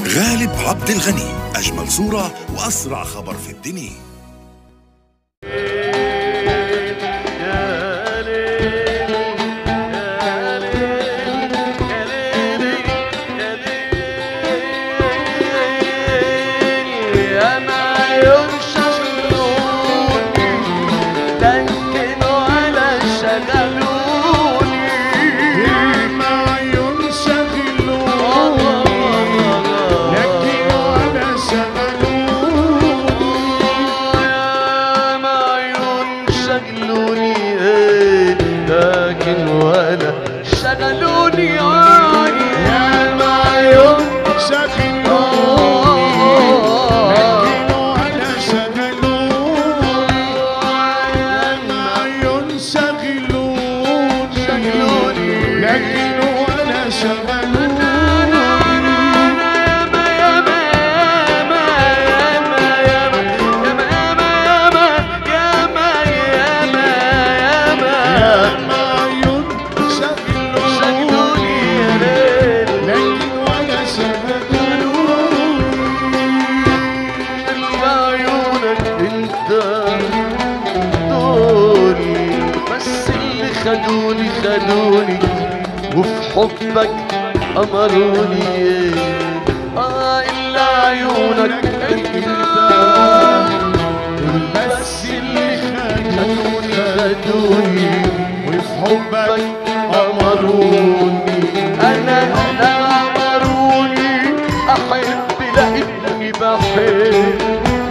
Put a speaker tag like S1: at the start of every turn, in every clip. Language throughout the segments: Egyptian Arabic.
S1: غالب عبد الغني أجمل صورة وأسرع خبر في الدنيا
S2: يا ما ينشغلوني لكن ولا شغلوني
S3: ما ينشغلوني لكن ولا شغلوني
S2: يا ما ينشغلوني لكن ولا شغلوني
S3: يا ما ينشغلوني لكن ولا شغلوني يا ما ينشغلوني لكن ولا شغلوني ما ينشغلوني لكن ولا شغلوني
S2: عيونك انت دول بس اللي خدوني خدوني وفي حبك امروني اه الا عيونك انت
S3: بس اللي خدوني خدوني وفي حبك
S2: امروني انا انا امروني احب لاني بحب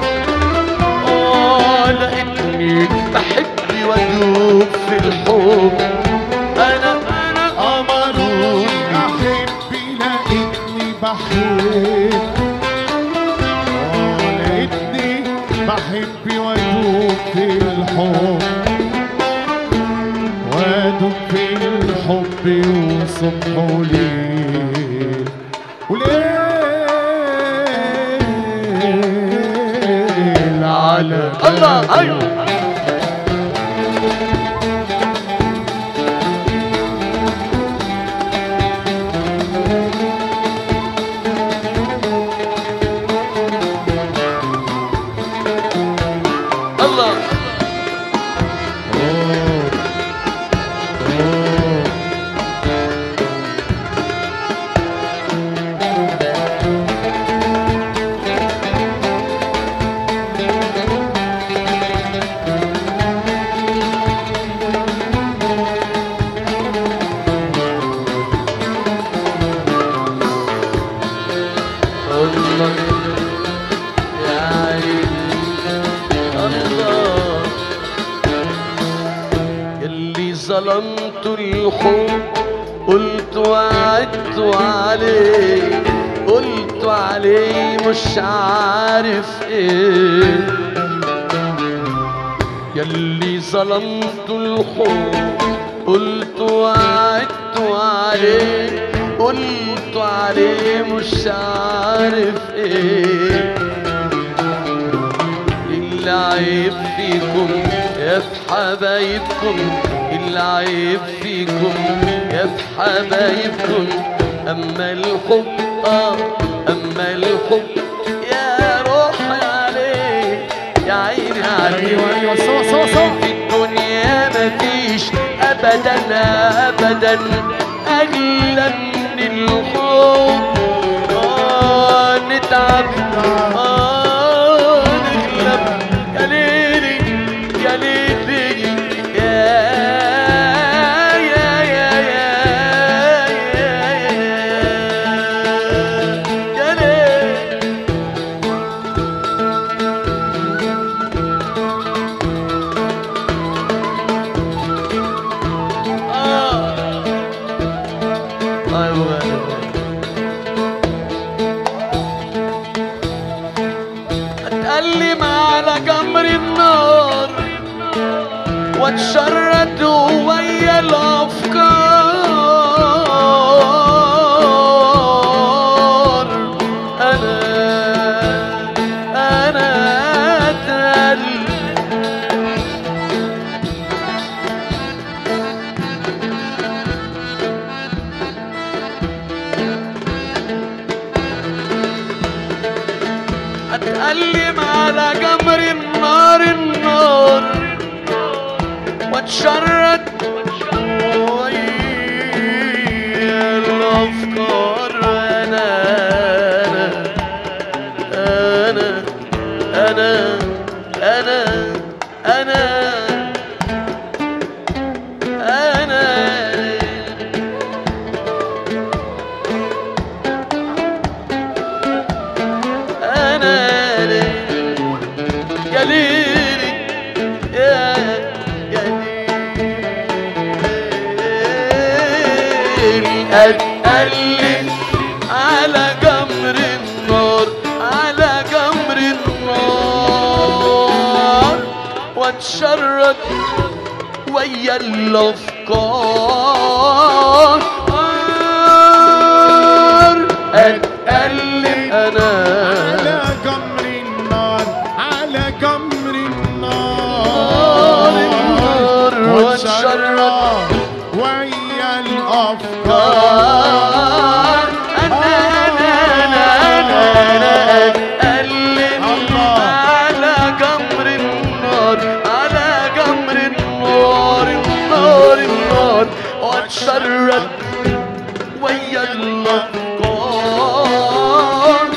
S2: اه لاني بحب وادوب في الحب انا انا امروني
S3: أحب لقيتني بحب آه، لقيتني بحب وادوب في الحب وادوب في الحب وصبح وليل وليل على
S2: الله ايوه الله الله يا عيني الله يلي ظلمت الحب قلت وعدت عليه قلت عليه مش عارف ايه يلي ظلمت الحب قلت وعدت عليه قلت عليه مش عارف ايه العيب فيكم يا في حبايبكم العيب فيكم يا في حبايبكم اما الحب اه اما الحب يا روحي عليه يا عيني عليه
S3: أيوة، أيوة، سوا، سوا، سوا.
S2: في الدنيا مفيش ابدا ابدا اغلى من الحب آه نتعب آه نغلب يا ليلي يا ليلي يا يا يا يا يا يا ليلي آه أيوة أيوة اتألم على جمر النار واتشرد ويا الافكار انا انا اتألم اتألم على جمر النار النار واتشرد ويا الافكار انا انا انا انا انا انا انا انا يا ليلي يا يا ليلي اتقلب على جمر النار على جمر النار واتشرد ويا الافكار اتقلب انا
S3: على قمر النار على قمر
S2: نار
S3: النار
S2: النار
S3: واتشرد ويا الافكار
S2: أنا أنا أنا أنا أنا أتألم
S3: الله.
S2: على جمر النار على جمر النار النار النار واتشرد ويا الأفكار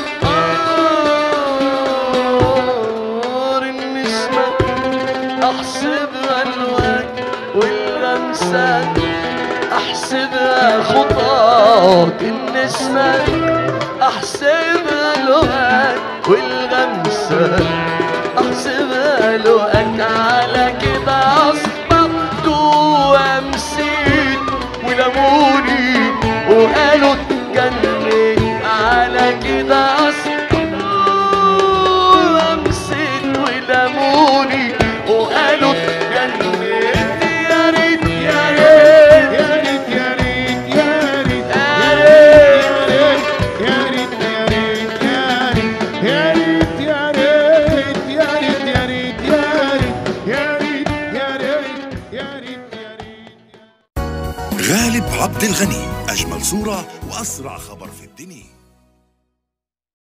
S2: نار النسمة أحسبها الوجه واللمسة أحسبها خطاك النسمة أحسبها الوجه والغمسة أحسبها لقاك على كده أصبحت وأمسيت ولموني وقالوا اتجنيت على كده أصبحت وأمسيت ولموني وقالوا اتجنيت يا ريت يا ريت
S3: يا ريت يا ريت يا ريت
S2: يا
S3: يا ريت يا ريت يا ريت يا ريت يا ريت يا ريت يا ريت يا ريت يا ريت يا ريت يا ريت يا ريت
S1: غالب عبد الغني أجمل صورة وأسرع خبر في الدنيا